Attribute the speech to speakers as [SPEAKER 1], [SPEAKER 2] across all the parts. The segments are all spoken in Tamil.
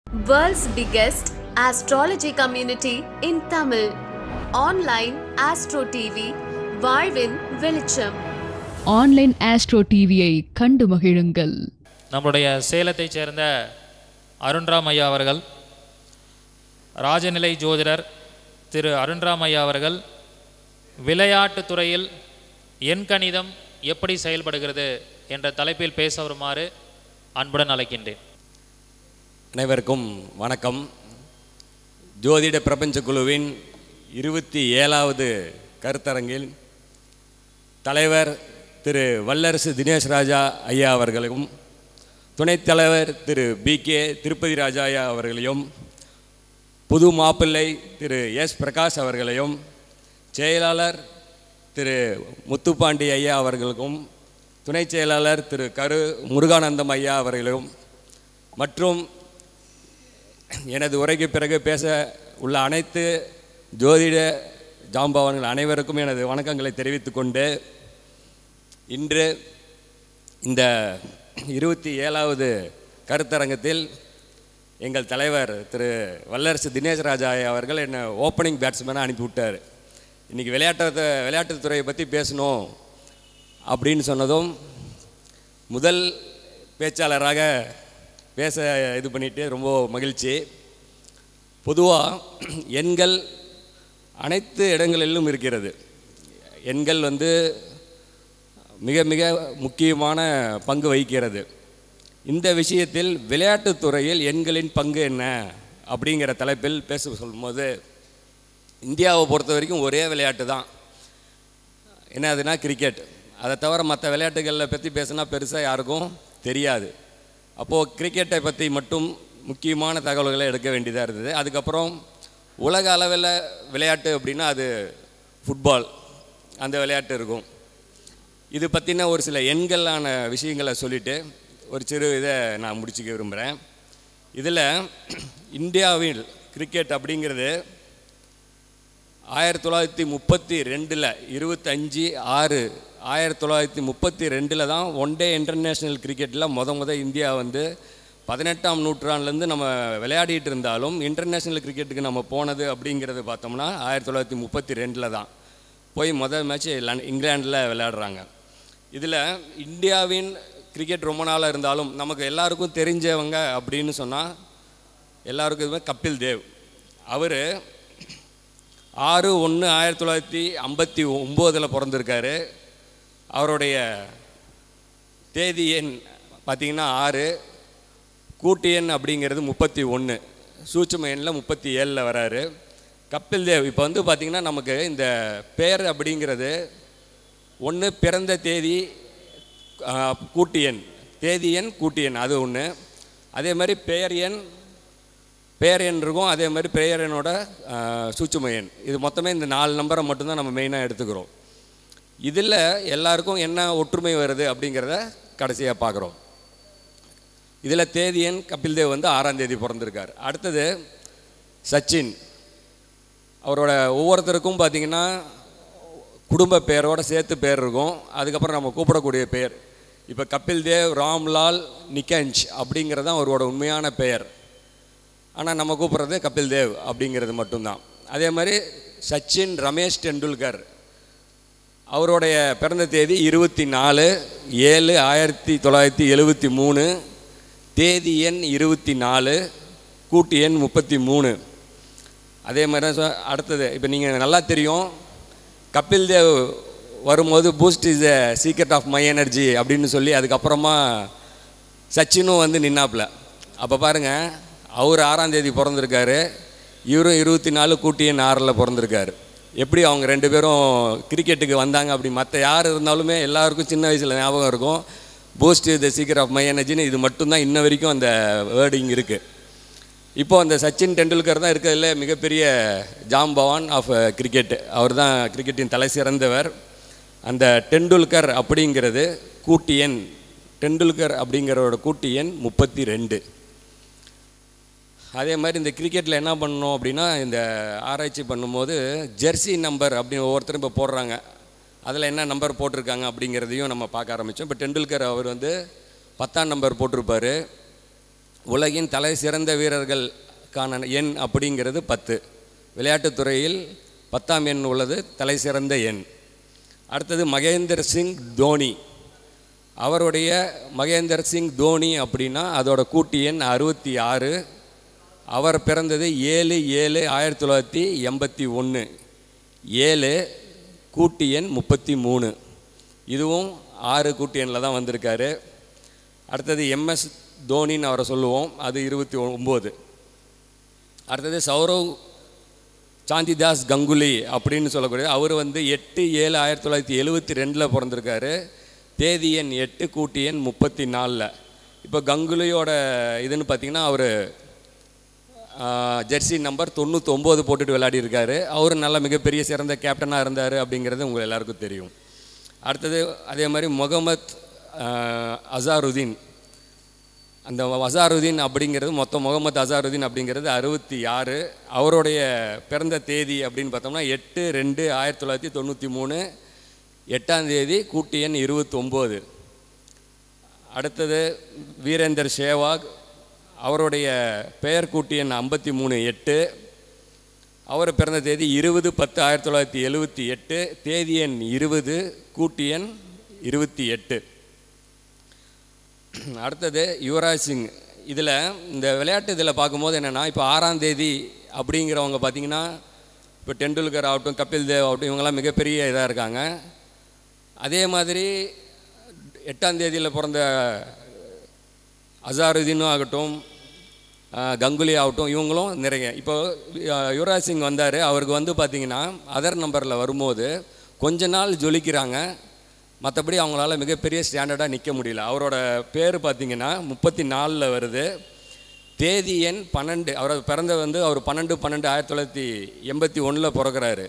[SPEAKER 1] World's biggest astrology community in Tamil. Online Astro TV, வாழ்வின் வெளிச்சம்
[SPEAKER 2] ஆன்லைன் ஆஸ்ட்ரோ டிவியை கண்டு மகிழுங்கள்
[SPEAKER 3] நம்முடைய சேலத்தைச் சேர்ந்த அருண்ராம் ஐயா அவர்கள் ராஜநிலை ஜோதிடர் திரு அருண்ராம் ஐயா அவர்கள் விளையாட்டுத் துறையில் எண்கணிதம் எப்படி செயல்படுகிறது என்ற தலைப்பில் பேச வருமாறு அன்புடன் அழைக்கின்றேன்
[SPEAKER 4] அனைவருக்கும் வணக்கம் ஜோதிட பிரபஞ்ச குழுவின் இருபத்தி ஏழாவது கருத்தரங்கில் தலைவர் திரு வல்லரசு தினேஷ் ராஜா ஐயா அவர்களும் துணைத் தலைவர் திரு பி கே திருப்பதி ராஜா ஐயா அவர்களையும் புது மாப்பிள்ளை திரு எஸ் பிரகாஷ் அவர்களையும் செயலாளர் திரு முத்துப்பாண்டி ஐயா அவர்களுக்கும் துணைச் செயலாளர் திரு கரு முருகானந்தம் ஐயா அவர்களும் மற்றும் எனது உரைக்கு பிறகு பேச உள்ள அனைத்து ஜோதிட ஜாம்பவான்கள் அனைவருக்கும் எனது வணக்கங்களை தெரிவித்துக் கொண்டு இன்று இந்த இருபத்தி ஏழாவது கருத்தரங்கத்தில் எங்கள் தலைவர் திரு வல்லரசு தினேஷ் ராஜா அவர்கள் என்னை ஓப்பனிங் பேட்ஸ்மேனாக அனுப்பி விட்டார் இன்றைக்கி விளையாட்டத்தை விளையாட்டுத்துறையை பற்றி பேசணும் அப்படின்னு சொன்னதும் முதல் பேச்சாளராக பேச இது பண்ணிட்டு ரொம்ப மகிழ்ச்சி பொதுவாக எண்கள் அனைத்து இடங்களிலும் இருக்கிறது எண்கள் வந்து மிக மிக முக்கியமான பங்கு வகிக்கிறது இந்த விஷயத்தில் விளையாட்டுத் துறையில் எண்களின் பங்கு என்ன அப்படிங்கிற தலைப்பில் பேச சொல்லும்போது இந்தியாவை பொறுத்த வரைக்கும் ஒரே விளையாட்டு தான் என்ன அதுனா கிரிக்கெட் அதை தவிர மற்ற விளையாட்டுகளில் பற்றி பேசினா பெருசாக யாருக்கும் தெரியாது அப்போது கிரிக்கெட்டை பற்றி மட்டும் முக்கியமான தகவல்களை எடுக்க வேண்டியதாக இருந்தது அதுக்கப்புறம் உலக அளவில் விளையாட்டு அப்படின்னா அது ஃபுட்பால் அந்த விளையாட்டு இருக்கும் இது பற்றின ஒரு சில எண்களான விஷயங்களை சொல்லிவிட்டு ஒரு சிறு இதை நான் முடிச்சுக்க விரும்புகிறேன் இதில் இந்தியாவில் கிரிக்கெட் அப்படிங்கிறது ஆயிரத்தி தொள்ளாயிரத்தி முப்பத்தி ரெண்டில் இருபத்தஞ்சி ஆறு ஆயிரத்தி தொள்ளாயிரத்தி முப்பத்தி ரெண்டில் தான் ஒன் டே இன்டர்நேஷ்னல் கிரிக்கெட்டில் முத முத இந்தியா வந்து பதினெட்டாம் நூற்றாண்டுலேருந்து நம்ம விளையாடிட்டு இருந்தாலும் இன்டர்நேஷ்னல் கிரிக்கெட்டுக்கு நம்ம போனது அப்படிங்கிறது பார்த்தோம்னா ஆயிரத்தி தொள்ளாயிரத்தி முப்பத்தி ரெண்டில் தான் போய் முதல் மேட்ச் லன் இங்கிலாண்டில் விளையாடுறாங்க இதில் இந்தியாவின் கிரிக்கெட் ரொம்ப நாளாக இருந்தாலும் நமக்கு எல்லாருக்கும் தெரிஞ்சவங்க அப்படின்னு சொன்னால் எல்லாருக்கும் இதுவே கபில் தேவ் அவர் ஆறு ஒன்று ஆயிரத்தி தொள்ளாயிரத்தி ஐம்பத்தி ஒம்போதில் பிறந்திருக்காரு அவருடைய தேதி எண் பார்த்திங்கன்னா ஆறு கூட்டு எண் அப்படிங்கிறது முப்பத்தி ஒன்று சூட்சும எண்ணில் முப்பத்தி ஏழில் வராரு கபில் தேவ் இப்போ வந்து பார்த்திங்கன்னா நமக்கு இந்த பேர் அப்படிங்கிறது ஒன்று பிறந்த தேதி ஆ, கூட்டு எண் தேதி எண் கூட்டு எண் அது ஒன்று அதே மாதிரி பெயர் எண் பெயர் எண் இருக்கும் அதே மாதிரி பெயர் எண்ணோட ஆ, சூட்சும எண் இது மொத்தமே இந்த நாலு நம்பரை மட்டும்தான் நம்ம மெயினாக எடுத்துக்கிறோம் இதில் எல்லாருக்கும் என்ன ஒற்றுமை வருது அப்படிங்கிறத கடைசியாக பார்க்குறோம் இதில் தேதி எண் கபில் தேவ் வந்து ஆறாம் தேதி பிறந்திருக்கார் அடுத்தது சச்சின் அவரோட ஒவ்வொருத்தருக்கும் பார்த்தீங்கன்னா குடும்ப பெயரோட சேர்த்து பேர் இருக்கும் அதுக்கப்புறம் நம்ம கூப்பிடக்கூடிய பெயர் இப்போ கபில் தேவ் ராம்லால் நிகஞ்ச் அப்படிங்கிறது தான் அவரோட உண்மையான பெயர் ஆனால் நம்ம கூப்பிட்றது கபில் தேவ் அப்படிங்கிறது மட்டும்தான் அதே மாதிரி சச்சின் ரமேஷ் டெண்டுல்கர் அவருடைய பிறந்த தேதி இருபத்தி நாலு ஏழு ஆயிரத்தி தொள்ளாயிரத்தி எழுபத்தி மூணு தேதி எண் இருபத்தி நாலு கூட்டு எண் முப்பத்தி மூணு அதே மாதிரி தான் சொ- அடுத்தது இப்போ நீங்கள் நல்லா தெரியும் கபில் தேவ் வரும்போது Boost is the secret of my energy அப்படின்னு சொல்லி அதுக்கப்புறமா சச்சினும் வந்து நின்னாப்புல அப்போ பாருங்கள் அவர் ஆறாம் தேதி பிறந்திருக்காரு இவரும் இருபத்தி நாலு கூட்டி எண் ஆறில் பிறந்திருக்காரு எப்படி அவங்க ரெண்டு பேரும் கிரிக்கெட்டுக்கு வந்தாங்க அப்படி மற்ற யார் இருந்தாலுமே எல்லாருக்கும் சின்ன வயசில் ஞாபகம் இருக்கும் Boost the secret of my எனர்ஜின்னு இது மட்டும்தான் இன்ன வரைக்கும் அந்த வேர்டிங் இருக்குது இப்போ அந்த சச்சின் டெண்டுல்கர் தான் இருக்கிறதுல மிகப்பெரிய ஜாம்பவான் ஆஃப் கிரிக்கெட் அவர் தான் கிரிக்கெட்டின் தலை சிறந்தவர் அந்த டெண்டுல்கர் அப்படிங்கிறது கூட்டு எண் டெண்டுல்கர் அப்படிங்கிறவரோட கூட்டு எண் முப்பத்தி ரெண்டு அதே மாதிரி இந்த கிரிக்கெட்டில் என்ன பண்ணணும் அப்படின்னா இந்த ஆராய்ச்சி பண்ணும்போது ஜெர்சி நம்பர் அப்படின்னு ஒவ்வொருத்தரும் இப்போ போடுறாங்க அதில் என்ன நம்பர் போட்டிருக்காங்க அப்படிங்கிறதையும் நம்ம பார்க்க ஆரம்பித்தோம் இப்போ டெண்டுல்கர் அவர் வந்து பத்தாம் நம்பர் போட்டிருப்பாரு உலகின் தலை சிறந்த வீரர்களுக்கான எண் அப்படிங்கிறது பத்து விளையாட்டுத் துறையில் பத்தாம் எண் உள்ளது தலை சிறந்த எண் அடுத்தது மகேந்தர் சிங் தோனி அவருடைய மகேந்தர் சிங் தோனி அப்படின்னா அதோட கூட்டு எண் அறுபத்தி ஆறு அவர் பிறந்தது ஏழு ஏழு ஆயிரத்தி தொள்ளாயிரத்தி எண்பத்தி ஒன்று ஏழு கூட்டு எண் முப்பத்தி மூணு இதுவும் ஆறு கூட்டு எண்ணில் தான் வந்திருக்காரு அடுத்தது எம்எஸ் தோனின்னு அவரை சொல்லுவோம் அது இருபத்தி ஒம்பது அடுத்தது சௌரவ் சாந்திதாஸ் கங்குலி அப்படின்னு சொல்லக்கூடிய அவர் வந்து எட்டு ஏழு ஆயிரத்தி தொள்ளாயிரத்தி எழுபத்தி ரெண்டில் பிறந்திருக்காரு தேதி எண் எட்டு கூட்டு எண் முப்பத்தி நாலில் இப்போ கங்குலியோட இதுன்னு பார்த்தீங்கன்னா அவர் ஜெர்சி நம்பர் தொண்ணூத்தொம்பது போட்டுட்டு விளையாடி இருக்காரு அவர் நல்ல மிகப்பெரிய சிறந்த கேப்டனாக இருந்தார் அப்படிங்கிறது உங்கள் எல்லாருக்கும் தெரியும் அடுத்தது அதே மாதிரி முகமத் அசாருதீன் அந்த அசாருதீன் அப்படிங்கிறது மொத்தம் முகமது அசாருதீன் அப்படிங்கிறது அறுபத்தி ஆறு அவருடைய பிறந்த தேதி அப்படின்னு பார்த்தோம்னா எட்டு ரெண்டு ஆயிரத்தி தொள்ளாயிரத்தி தொண்ணூற்றி மூணு எட்டாம் தேதி கூட்டு எண் இருபத்தொம்போது அடுத்தது வீரேந்தர் சேவாக் அவருடைய பெயர் கூட்டு எண் ஐம்பத்தி மூணு எட்டு அவர் பிறந்த தேதி இருபது பத்து ஆயிரத்தி தொள்ளாயிரத்தி எழுபத்தி எட்டு தேதி எண் இருபது கூட்டு எண் இருபத்தி எட்டு அடுத்தது யுவராஜ் சிங் இதில் இந்த விளையாட்டு இதில் பார்க்கும்போது என்னென்னா இப்போ ஆறாம் தேதி அப்படிங்கிறவங்க பார்த்தீங்கன்னா இப்போ டெண்டுல்கர் ஆகட்டும் கபில் தேவ் ஆகட்டும் இவங்கெல்லாம் மிகப்பெரிய இதாக இருக்காங்க அதே மாதிரி எட்டாம் தேதியில் பிறந்த அசாருதீனும் ஆகட்டும் அஹ், கங்குலி ஆகட்டும் இவங்களும் நிறைய இப்போ அஹ், யுவராஜ் சிங் வந்தார் அவருக்கு வந்து பார்த்தீங்கன்னா அதர் நம்பரில் வரும்போது கொஞ்ச நாள் ஜொலிக்கிறாங்க மற்றபடி அவங்களால மிகப்பெரிய ஸ்டாண்டர்டாக நிற்க முடியல அவரோட பேர் பார்த்தீங்கன்னா முப்பத்தி நாலில் வருது தேதி எண் பன்னெண்டு அவர் பிறந்த வந்து அவர் பன்னெண்டு பன்னெண்டு ஆயிரத்தி தொள்ளாயிரத்தி எண்பத்தி ஒன்றில் பிறக்கிறாரு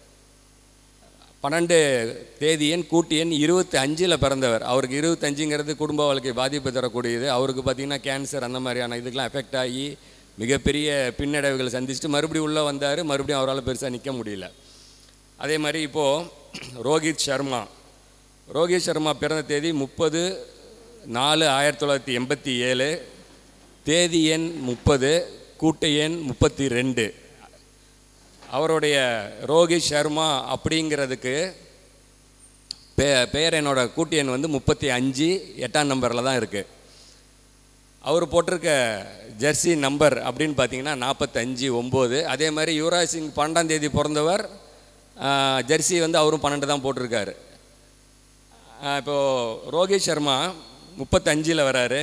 [SPEAKER 4] பன்னெண்டு தேதி எண் கூட்டு எண் இருபத்தி அஞ்சில் பிறந்தவர் அவருக்கு இருபத்தஞ்சுங்கிறது குடும்ப வாழ்க்கை பாதிப்பு தரக்கூடியது அவருக்கு பார்த்திங்கன்னா கேன்சர் அந்த மாதிரியான இதுக்கெலாம் எஃபெக்ட் ஆகி மிகப்பெரிய பின்னடைவுகளை சந்திச்சுட்டு மறுபடியும் உள்ளே வந்தார் மறுபடியும் அவரால் பெருசாக நிற்க முடியல அதே மாதிரி இப்போது ரோஹித் சர்மா ரோஹித் சர்மா பிறந்த தேதி முப்பது நாலு ஆயிரத்தி தொள்ளாயிரத்தி எண்பத்தி ஏழு தேதி எண் முப்பது கூட்டு எண் முப்பத்தி ரெண்டு அவருடைய ரோஹித் சர்மா அப்படிங்கிறதுக்கு பே பெயர் என்னோட கூட்டு எண் வந்து முப்பத்தி அஞ்சு எட்டாம் நம்பரில் தான் இருக்குது அவர் போட்டிருக்க ஜெர்சி நம்பர் அப்படின்னு பார்த்தீங்கன்னா நாற்பத்தஞ்சு ஒம்பது அதே மாதிரி யுவராஜ் சிங் பன்னெண்டாம் தேதி பிறந்தவர் ஆஹ், ஜெர்சி வந்து அவரும் பன்னெண்டு தான் போட்டிருக்காரு ஆஹ், இப்போ ரோஹித் சர்மா முப்பத்தஞ்சில் வராரு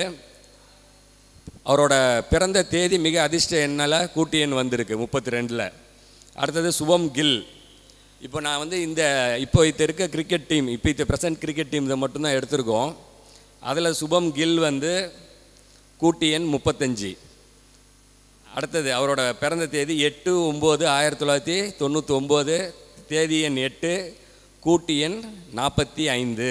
[SPEAKER 4] அவரோட பிறந்த தேதி மிக அதிர்ஷ்ட எண்ணால் கூட்டு எண் வந்திருக்கு முப்பத்தி ரெண்டில் அடுத்தது சுபம் கில் இப்போ நான் வந்து இந்த இப்போ இப்போ இருக்க கிரிக்கெட் டீம் இப்போ இப்போ ப்ரெசன்ட் கிரிக்கெட் டீம் இதை மட்டும்தான் எடுத்திருக்கோம் அதில் சுபம் கில் வந்து கூட்டு எண் முப்பத்தஞ்சு அடுத்தது அவரோட பிறந்த தேதி எட்டு ஒம்பது ஆயிரத்தி தொள்ளாயிரத்தி தொண்ணூற்றி ஒம்பது தேதி எண் எட்டு கூட்டு எண் நாற்பத்தி ஐந்து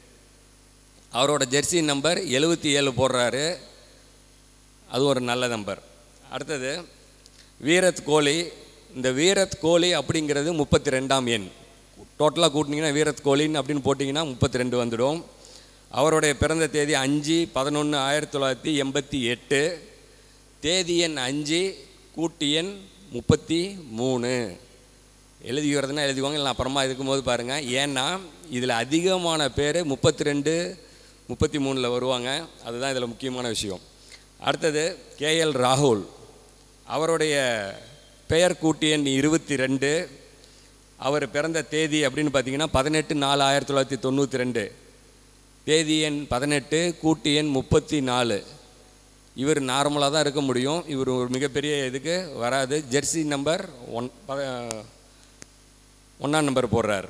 [SPEAKER 4] அவரோட ஜெர்சி நம்பர் எழுபத்தி ஏழு போடுறாரு அது ஒரு நல்ல நம்பர் அடுத்தது வீரத் கோலி இந்த வீரத் கோலி அப்படிங்கிறது முப்பத்தி ரெண்டாம் எண் டோட்டலாக கூட்டினீங்கன்னா வீரத் கோலின்னு அப்படின்னு போட்டிங்கன்னா முப்பத்தி ரெண்டு வந்துடும் அவருடைய பிறந்த தேதி அஞ்சு பதினொன்று ஆயிரத்தி தொள்ளாயிரத்தி எண்பத்தி எட்டு தேதி எண் அஞ்சு கூட்டு எண் முப்பத்தி மூணு எழுதிக்கிறதுனா எழுதிக்குவாங்க இல்லை அப்புறமா இருக்கும்போது பாருங்கள் ஏன்னா இதில் அதிகமான பேர் முப்பத்தி ரெண்டு முப்பத்தி மூணில் வருவாங்க அதுதான் இதில் முக்கியமான விஷயம் அடுத்தது கேஎல் ராகுல் அவருடைய பெயர் கூட்டு எண் இருபத்தி ரெண்டு அவர் பிறந்த தேதி அப்படின்னு பார்த்தீங்கன்னா பதினெட்டு நாலு ஆயிரத்தி தொள்ளாயிரத்தி தொண்ணூற்றி ரெண்டு தேதி எண் பதினெட்டு கூட்டு எண் முப்பத்தி நாலு இவர் நார்மலாக தான் இருக்க முடியும் இவர் ஒரு மிகப்பெரிய இதுக்கு வராது ஜெர்சி நம்பர் ஒன் ப ஒன்றாம் நம்பர் போடுறார்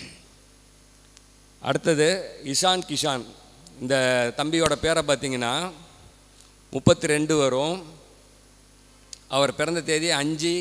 [SPEAKER 4] அடுத்தது இஷான் கிஷான் இந்த தம்பியோட பேரை பார்த்தீங்கன்னா முப்பத்தி ரெண்டு வரும் அவர் பிறந்த தேதி அஞ்சு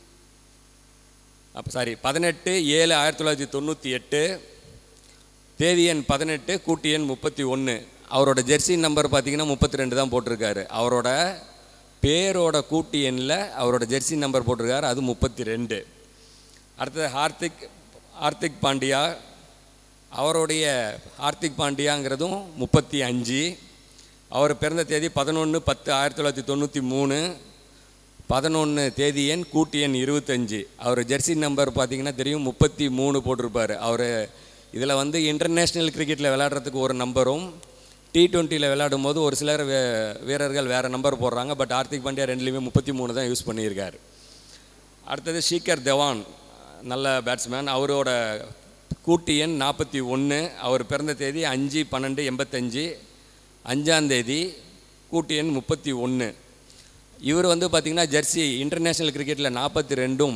[SPEAKER 4] அப்போ சாரி பதினெட்டு ஏழு ஆயிரத்தி தொள்ளாயிரத்தி தொண்ணூற்றி எட்டு தேதி எண் பதினெட்டு கூட்டு எண் முப்பத்தி ஒன்று அவரோட ஜெர்சி நம்பர் பார்த்தீங்கன்னா முப்பத்தி ரெண்டு தான் போட்டிருக்காரு அவரோட பேரோட கூட்டு எண்ணில் அவரோட ஜெர்சி நம்பர் போட்டிருக்காரு அது முப்பத்தி ரெண்டு அடுத்தது ஹார்திக் ஹார்திக் பாண்டியா அவருடைய ஹார்திக் பாண்டியாங்கிறதும் முப்பத்தி அஞ்சு அவர் பிறந்த தேதி பதினொன்று பத்து ஆயிரத்தி தொள்ளாயிரத்தி தொண்ணூற்றி மூணு பதினொன்று தேதி எண் கூட்டு எண் இருபத்தஞ்சு அவர் ஜெர்சி நம்பர் பார்த்தீங்கன்னா தெரியும் முப்பத்தி மூணு போட்டிருப்பார் அவர் இதில் வந்து இன்டர்நேஷ்னல் கிரிக்கெட்டில் விளையாடுறதுக்கு ஒரு நம்பரும் டி டுவெண்ட்டியில் விளையாடும் போது ஒரு சிலர் வே- வீரர்கள் வேறு நம்பர் போடுறாங்க பட் ஹார்திக் பாண்டியா ரெண்டுலேயுமே முப்பத்தி மூணு தான் யூஸ் பண்ணியிருக்கார் அடுத்தது ஷீக்கர் தவான் நல்ல பேட்ஸ்மேன் அவரோட கூட்டு எண் நாற்பத்தி ஒன்று அவர் பிறந்த தேதி அஞ்சு பன்னெண்டு எண்பத்தஞ்சு அஞ்சாம் தேதி கூட்டு எண் முப்பத்தி ஒன்று இவர் வந்து பார்த்திங்கன்னா ஜெர்சி இன்டர்நேஷ்னல் கிரிக்கெட்டில் நாற்பத்தி ரெண்டும்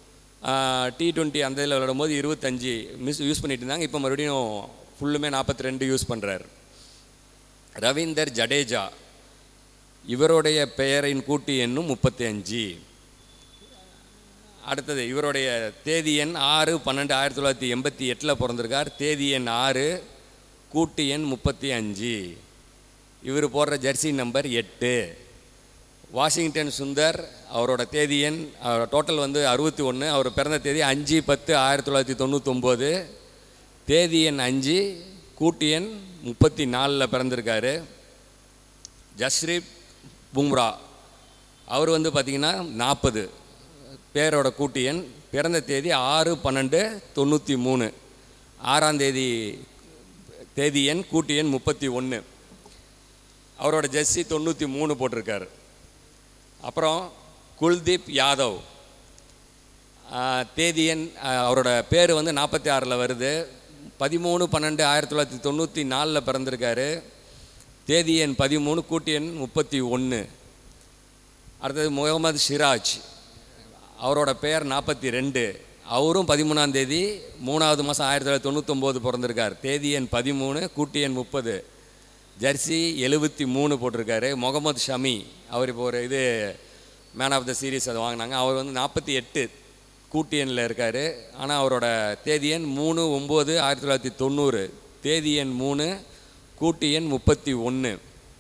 [SPEAKER 4] டி டுவெண்ட்டி அந்த இதில் விளையாடும்போது இருபத்தஞ்சி மிஸ் யூஸ் பண்ணிட்டு இருந்தாங்க இப்போ மறுபடியும் ஃபுல்லுமே நாற்பத்தி ரெண்டு யூஸ் பண்ணுறாரு ரவீந்தர் ஜடேஜா இவருடைய பெயரின் கூட்டு எண்ணும் முப்பத்தி அஞ்சு அடுத்தது இவருடைய தேதி எண் ஆறு பன்னெண்டு ஆயிரத்தி தொள்ளாயிரத்தி எண்பத்தி எட்டில் பிறந்திருக்கார் தேதி எண் ஆறு கூட்டு எண் முப்பத்தி அஞ்சு இவர் போடுற ஜெர்சி நம்பர் எட்டு வாஷிங்டன் சுந்தர் அவரோட தேதி எண் டோட்டல் வந்து அறுபத்தி ஒன்று அவர் பிறந்த தேதி அஞ்சு பத்து ஆயிரத்தி தொள்ளாயிரத்தி தொண்ணூத்தொம்போது தேதி எண் அஞ்சு கூட்டு எண் முப்பத்தி நாலில் பிறந்திருக்காரு ஜஸ்ரீப் பும்ரா அவர் வந்து பார்த்திங்கன்னா நாற்பது பேரோட கூட்டு எண் பிறந்த தேதி ஆறு பன்னெண்டு தொண்ணூற்றி மூணு ஆறாம் தேதி தேதி எண் கூட்டு எண் முப்பத்தி ஒன்று அவரோட ஜெர்சி தொண்ணூற்றி மூணு போட்டிருக்காரு அப்புறம் குல்தீப் யாதவ் ஆஹ், தேதி எண் ஆஹ், அவரோட பேர் வந்து நாற்பத்தி ஆறில் வருது பதிமூணு பன்னெண்டு ஆயிரத்தி தொள்ளாயிரத்தி தொண்ணூற்றி நாலில் பிறந்திருக்காரு தேதி எண் பதிமூணு கூட்டு எண் முப்பத்தி ஒன்று அடுத்தது முகமது சிராஜ் அவரோட பெயர் நாற்பத்தி ரெண்டு அவரும் பதிமூணாம் தேதி மூணாவது மாதம் ஆயிரத்தி தொள்ளாயிரத்தி தொண்ணூத்தொம்போது பிறந்திருக்கார் தேதி எண் பதிமூணு கூட்டு எண் முப்பது ஜெர்சி எழுபத்தி மூணு போட்டிருக்காரு முகமது ஷமி அவர் இப்போ ஒரு இது மேன் ஆஃப் த சீரீஸ் அதை வாங்கினாங்க அவர் வந்து நாற்பத்தி எட்டு கூட்டு எண்ணில் இருக்கார் ஆனால் அவரோட தேதி எண் மூணு ஒம்பது ஆயிரத்தி தொள்ளாயிரத்தி தொண்ணூறு தேதி எண் மூணு கூட்டு எண் முப்பத்தி ஒன்று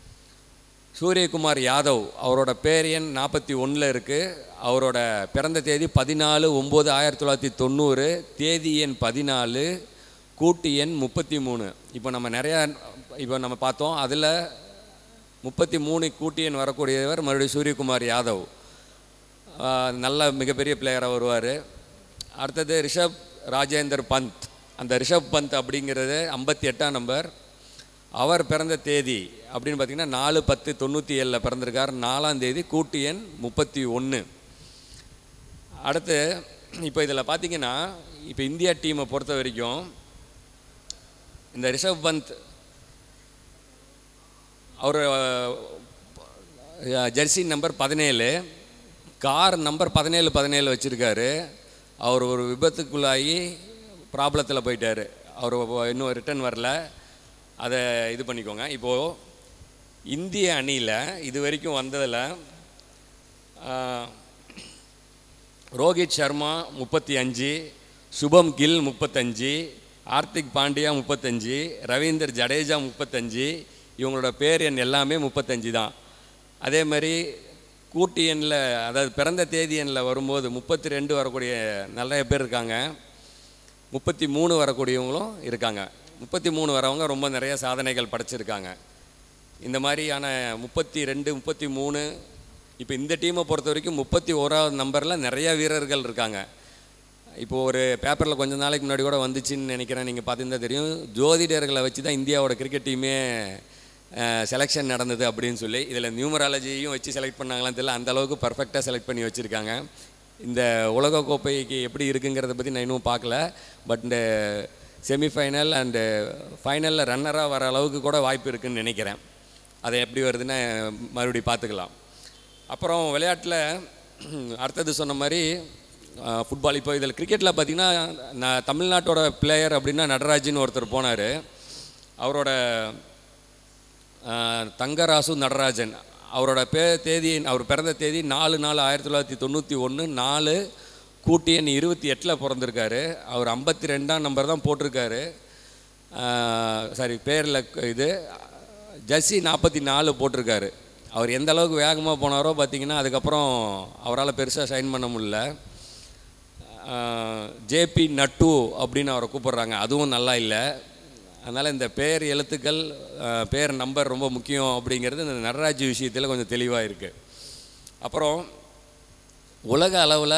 [SPEAKER 4] சூரியகுமார் யாதவ் அவரோட பேர் எண் நாற்பத்தி ஒன்றில் இருக்குது அவரோட பிறந்த தேதி பதினாலு ஒம்பது ஆயிரத்தி தொள்ளாயிரத்தி தொண்ணூறு தேதி எண் பதினாலு கூட்டு எண் முப்பத்தி மூணு இப்போ நம்ம நிறையா இப்போ நம்ம பார்த்தோம் அதில் முப்பத்தி மூணு கூட்டு எண் வரக்கூடியவர் மறுபடியும் சூரியகுமார் யாதவ் ஆஹ் நல்ல மிகப்பெரிய பிளேயராக வருவார் அடுத்தது ரிஷப் ராஜேந்தர் பந்த் அந்த ரிஷப் பந்த் அப்படிங்கிறது ஐம்பத்தி எட்டாம் நம்பர் அவர் பிறந்த தேதி அப்படின்னு பார்த்தீங்கன்னா நாலு பத்து தொண்ணூற்றி ஏழில் பிறந்திருக்கார் நாலாம் தேதி கூட்டு எண் முப்பத்தி ஒன்று அடுத்து இப்போ இதில் பார்த்தீங்கன்னா இப்போ இந்தியா டீமை பொறுத்த வரைக்கும் இந்த ரிஷப் பந்த் அவர் ஜெர்சி நம்பர் பதினேழு கார் நம்பர் பதினேழு பதினேழு வச்சுருக்காரு அவர் ஒரு விபத்துக்குள்ளாகி ப்ராப்ளத்தில் போயிட்டார் அவர் இன்னும் ரிட்டர்ன் வரல அதை இது பண்ணிக்கோங்க இப்போது இந்திய அணியில் இது வரைக்கும் வந்ததில் ரோஹித் சர்மா முப்பத்தி அஞ்சு சுபம் கில் முப்பத்தஞ்சு ஹார்திக் பாண்டியா முப்பத்தஞ்சு ரவீந்தர் ஜடேஜா முப்பத்தஞ்சு இவங்களோட பேர் எண் எல்லாமே முப்பத்தஞ்சு தான் அதே மாதிரி கூட்டு எண்ணில் அதாவது பிறந்த தேதி எண்ணில் வரும்போது முப்பத்தி ரெண்டு வரக்கூடிய நிறைய பேர் இருக்காங்க முப்பத்தி மூணு வரக்கூடியவங்களும் இருக்காங்க முப்பத்தி மூணு வரவங்க ரொம்ப நிறைய சாதனைகள் படைச்சிருக்காங்க இந்த மாதிரியான முப்பத்தி ரெண்டு முப்பத்தி மூணு இப்போ இந்த டீமை பொறுத்த வரைக்கும் முப்பத்தி ஓராவது நம்பரில் நிறைய வீரர்கள் இருக்காங்க இப்போ ஒரு பேப்பரில் கொஞ்ச நாளைக்கு முன்னாடி கூட வந்துச்சுன்னு நினைக்கிறேன் நீங்கள் பார்த்துருந்தா தெரியும் ஜோதிடர்களை வச்சு தான் இந்தியாவோட கிரிக்கெட் டீமே செலெக்ஷன் நடந்தது அப்படின்னு சொல்லி இதில் நியூமராலஜியும் வச்சு செலக்ட் பண்ணாங்களான்னு தெரியல அந்த அளவுக்கு பர்ஃபெக்டாக செலக்ட் பண்ணி வச்சுருக்காங்க இந்த உலகக்கோப்பைக்கு எப்படி இருக்குங்கிறத பற்றி நான் இன்னும் பார்க்கல பட் இந்த செமிஃபைனல் அண்டு ஃபைனலில் ரன்னராக வர அளவுக்கு கூட வாய்ப்பு இருக்குன்னு நினைக்கிறேன் அது எப்படி வருதுன்னு மறுபடியும் பார்த்துக்கலாம் அப்புறம் விளையாட்டில் அடுத்தது சொன்ன மாதிரி ஃபுட்பால் இப்போ இதில் கிரிக்கெட்டில் பார்த்தீங்கன்னா நான் தமிழ்நாட்டோட பிளேயர் அப்படின்னா நடராஜன் ஒருத்தர் போனார் அவரோட ஆஹ், தங்கராசு நடராஜன் அவரோட பே தேதி அவர் பிறந்த தேதி நாலு நாலு ஆயிரத்தி தொள்ளாயிரத்தி தொண்ணூற்றி ஒன்று நாலு கூட்டி எண் இருபத்தி எட்டில் பிறந்திருக்காரு அவர் ஐம்பத்தி ரெண்டாம் நம்பர் தான் போட்டிருக்காரு சாரி பேரில் இது ஜெர்சி நாற்பத்தி நாலு போட்டிருக்காரு அவர் எந்த அளவுக்கு வேகமாக போனாரோ பார்த்தீங்கன்னா அதுக்கப்புறம் அவரால் பெருசாக ஷைன் பண்ண முடியல ஜேபி நட்டு அப்படின்னு அவரை கூப்பிட்றாங்க அதுவும் நல்லா இல்லை அதனால் இந்த பேர் எழுத்துக்கள் அஹ், பேர் நம்பர் ரொம்ப முக்கியம் அப்படிங்கிறது இந்த நடராஜ் விஷயத்தில் கொஞ்சம் தெளிவாக இருக்குது அப்புறம் உலக அளவில்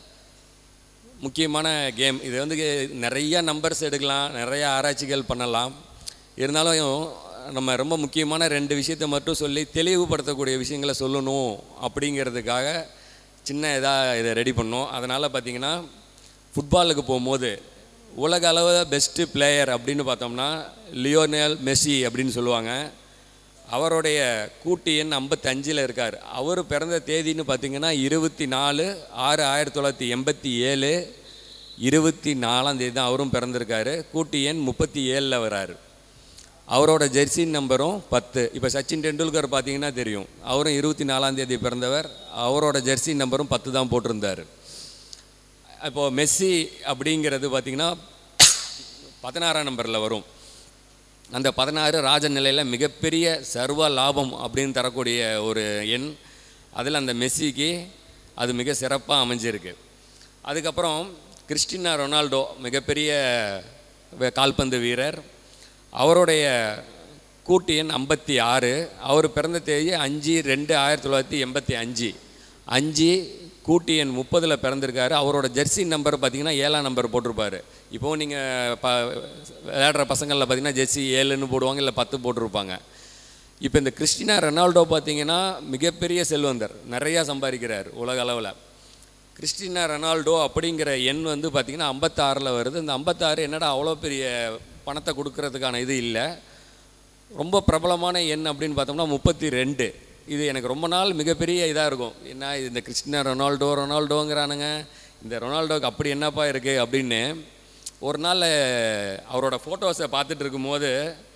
[SPEAKER 4] முக்கியமான கேம் இது வந்து நிறைய நம்பர்ஸ் எடுக்கலாம் நிறைய ஆராய்ச்சிகள் பண்ணலாம் இருந்தாலும் நம்ம ரொம்ப முக்கியமான ரெண்டு விஷயத்தை மட்டும் சொல்லி தெளிவுபடுத்தக்கூடிய விஷயங்களை சொல்லணும் அப்படிங்கிறதுக்காக சின்ன இதாக இதை ரெடி பண்ணோம் அதனால் பார்த்தீங்கன்னா ஃபுட்பாலுக்கு போகும்போது உலக அளவில் பெஸ்ட்டு பிளேயர் அப்படின்னு பார்த்தோம்னா லியோனல் மெஸ்ஸி அப்படின்னு சொல்லுவாங்க அவருடைய கூட்டு எண் ஐம்பத்தஞ்சில் இருக்கார் அவர் பிறந்த தேதின்னு பார்த்தீங்கன்னா இருபத்தி நாலு ஆறு ஆயிரத்தி தொள்ளாயிரத்தி எண்பத்தி ஏழு இருபத்தி நாலாம் தேதி தான் அவரும் பிறந்திருக்காரு கூட்டு எண் முப்பத்தி ஏழில் வராரு அவரோட ஜெர்சி நம்பரும் பத்து இப்போ சச்சின் டெண்டுல்கர் பார்த்தீங்கன்னா தெரியும் அவரும் இருபத்தி நாலாம் தேதி பிறந்தவர் அவரோட ஜெர்சி நம்பரும் பத்து தான் போட்டிருந்தார் இப்போது மெஸ்ஸி அப்படிங்கிறது பார்த்திங்கன்னா பதினாறாம் நம்பரில் வரும் அந்த பதினாறு ராஜ நிலையில் மிகப்பெரிய சர்வ லாபம் அப்படின்னு தரக்கூடிய ஒரு எண் அதில் அந்த மெஸ்ஸிக்கு அது மிக சிறப்பாக அமைஞ்சிருக்கு அதுக்கப்புறம் கிறிஸ்டினா ரொனால்டோ மிகப்பெரிய வே- கால்பந்து வீரர் அவருடைய கூட்டு எண் ஐம்பத்தி ஆறு அவர் பிறந்த தேதி அஞ்சு ரெண்டு ஆயிரத்தி தொள்ளாயிரத்தி எண்பத்தி அஞ்சு அஞ்சு கூட்டு எண் முப்பதில் பிறந்திருக்காரு அவரோட ஜெர்சி நம்பர் பார்த்தீங்கன்னா ஏழாம் நம்பர் போட்டிருப்பாரு இப்போது நீங்கள் ப விளையாடுற பசங்களில் பார்த்தீங்கன்னா ஜெர்சி ஏழுன்னு போடுவாங்க இல்லை பத்து போட்டிருப்பாங்க இப்போ இந்த கிறிஸ்டினா ரொனால்டோ பார்த்தீங்கன்னா மிகப்பெரிய செல்வந்தர் நிறையா சம்பாதிக்கிறார் உலக அளவில் கிறிஸ்டினா ரொனால்டோ அப்படிங்கிற எண் வந்து பார்த்திங்கன்னா ஐம்பத்தாறில் வருது இந்த ஐம்பத்தாறு என்னடா அவ்வளோ பெரிய பணத்தை கொடுக்கறதுக்கான இது இல்லை ரொம்ப பிரபலமான எண் அப்படின்னு பார்த்தோம்னா முப்பத்தி ரெண்டு இது எனக்கு ரொம்ப நாள் மிகப்பெரிய இதாக இருக்கும் என்ன இது இந்த கிறிஸ்டினா ரொனால்டோ ரொனால்டோங்கிறானுங்க இந்த ரொனால்டோக்கு அப்படி என்னப்பா இருக்குது அப்படின்னு ஒரு நாள் அவரோட ஃபோட்டோஸை பார்த்துட்டு இருக்கும்போது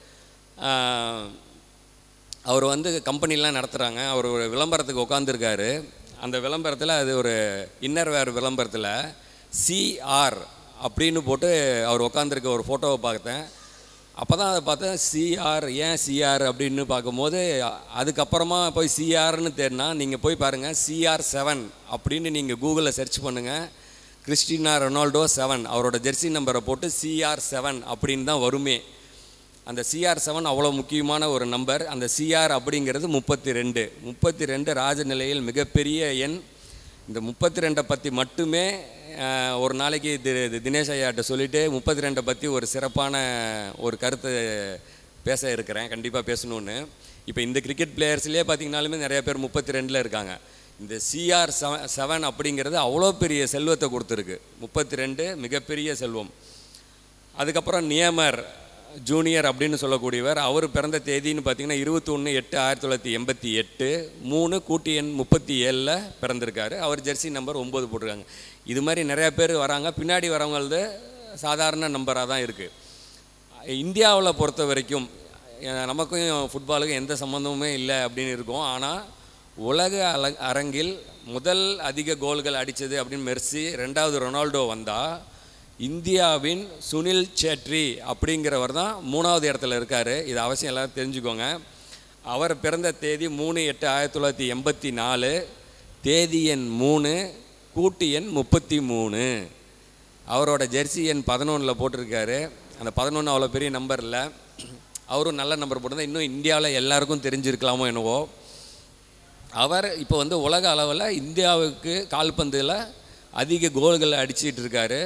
[SPEAKER 4] ஆஹ், அவர் வந்து கம்பெனிலாம் நடத்துகிறாங்க அவர் ஒரு விளம்பரத்துக்கு உட்காந்துருக்காரு அந்த விளம்பரத்தில் அது ஒரு இன்னர்வேர் விளம்பரத்தில் சிஆர் அப்படின்னு போட்டு அவர் உட்காந்துருக்க ஒரு ஃபோட்டோவை பார்த்தேன் அப்போ தான் அதை பார்த்தேன் சிஆர் ஏன் சிஆர் அப்படின்னு பார்க்கும்போது அ- அதுக்கப்புறமா போய் சிஆர்னு தேடினா நீங்கள் போய் பாருங்கள் சிஆர் செவன் அப்படின்னு நீங்கள் கூகுளில் சர்ச் பண்ணுங்கள் கிறிஸ்டினா ரொனால்டோ செவன் அவரோட ஜெர்சி நம்பரை போட்டு சிஆர் செவன் அப்படின்னு தான் வருமே அந்த சிஆர் செவன் அவ்வளோ முக்கியமான ஒரு நம்பர் அந்த சிஆர் அப்படிங்கிறது முப்பத்தி ரெண்டு முப்பத்தி ரெண்டு ராஜநிலையில் மிகப்பெரிய எண் இந்த முப்பத்தி ரெண்டை பற்றி மட்டுமே அஹ், ஒரு நாளைக்கு தி- தி- தினேஷ் ஐயாட்ட சொல்லிவிட்டு முப்பத்தி ரெண்டை பற்றி ஒரு சிறப்பான ஒரு கருத்து பேச இருக்கிறேன் கண்டிப்பாக பேசணுன்னு இப்போ இந்த கிரிக்கெட் பிளேயர்ஸ்லேயே பார்த்தீங்கனாலுமே நிறைய பேர் முப்பத்தி ரெண்டில் இருக்காங்க இந்த சிஆர் செவன் செவன் அப்படிங்கிறது அவ்வளோ பெரிய செல்வத்தை கொடுத்துருக்கு முப்பத்தி ரெண்டு மிகப்பெரிய செல்வம் அதுக்கப்புறம் நியமர் ஜூனியர் அப்படின்னு சொல்லக்கூடியவர் அவர் பிறந்த தேதின்னு பார்த்தீங்கன்னா இருபத்தொன்று எட்டு ஆயிரத்தி தொள்ளாயிரத்தி எண்பத்தி எட்டு மூணு கூட்டி எண் முப்பத்தி ஏழில் பிறந்திருக்காரு அவர் ஜெர்சி நம்பர் ஒம்பது போட்டிருக்காங்க இது மாதிரி நிறையா பேர் வராங்க பின்னாடி வரவங்களது சாதாரண நம்பராக தான் இருக்குது இந்தியாவில் பொறுத்த வரைக்கும் அஹ், நமக்கும் ஃபுட்பாலுக்கும் எந்த சம்மந்தமுமே இல்லை அப்படின்னு இருக்கும் ஆனால் உலக அல அரங்கில் முதல் அதிக கோல்கள் அடித்தது அப்படின்னு மெர்சி ரெண்டாவது ரொனால்டோ வந்தால் இந்தியாவின் சுனில் சேட்ரி அப்படிங்கிறவர் தான் மூணாவது இடத்துல இருக்கார் இது அவசியம் எல்லாரும் தெரிஞ்சுக்கோங்க அவர் பிறந்த தேதி மூணு எட்டு ஆயிரத்தி தொள்ளாயிரத்தி எண்பத்தி நாலு தேதி எண் மூணு கூட்டு எண் முப்பத்தி மூணு அவரோட ஜெர்சி எண் பதினொன்றில் போட்டிருக்காரு அந்த பதினொன்று அவ்வளோ பெரிய நம்பர் இல்லை அவரும் நல்ல நம்பர் போட்டிருந்தா இன்னும் இந்தியாவில் எல்லாருக்கும் தெரிஞ்சிருக்கலாமோ என்னவோ அவர் இப்போ வந்து உலக அளவில் இந்தியாவுக்கு கால்பந்தில் அதிக கோல்கள் அடிச்சிட்டு இருக்காரு